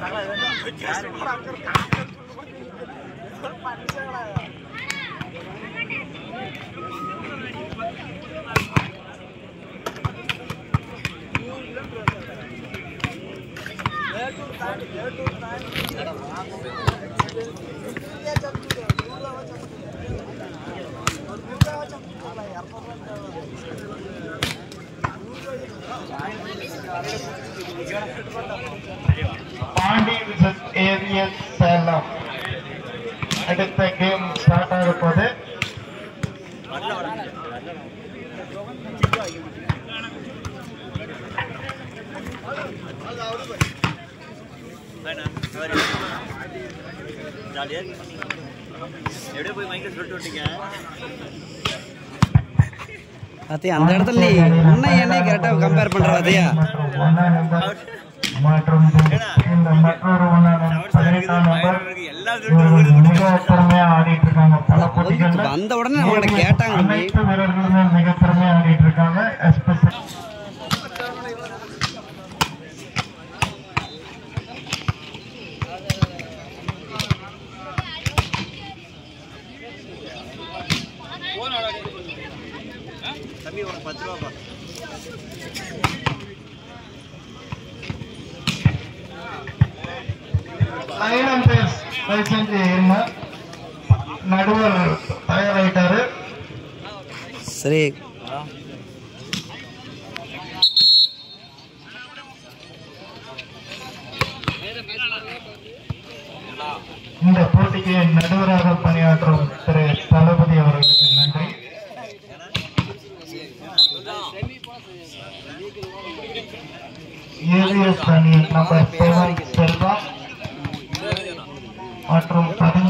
Pandi versus AVS Salem அடுத்த game start ஆக போது ஜாலியா இருக்கு எப்படியோ போய் மைக்ல சொல்லிட்டு விட்டீங்க பாத்தியா அந்த இடத்துல நீ உன்னை என்னை கரெக்டாக கம்பேர் பண்ற பாத்தியா மற்றும் ஒன்னாம் நம்பர் மற்றும் இந்த மற்றொரு ஒன்னாம் நம்பர் பதினெட்டாம் நம்பர் எல்லாம் இவர்கள் மிக திறமையா ஆடிட்டு இருக்காங்க பல போட்டிகள்ல வந்த உடனே நம்மகிட்ட கேட்டாங்க தம்பி. அனைத்து வீரர்களுமே மிக திறமையா ஆடிட்டு இருக்காங்க எஸ்பெஷல் தம்பி உனக்கு பத்து ரூபாப்பா லைனம் பேஸ் தயவு செஞ்சு இருங்க நடுவர் தயாராயிட்டாரு சரி இந்த போட்டிக்கு நடுவராக பணியாற்றும் திரு தளபதி அவர்களுக்கு நன்றி ஏவிஎஸ் அணி நம்பர் செவன் செல்வா மற்றும் பதினெட்டு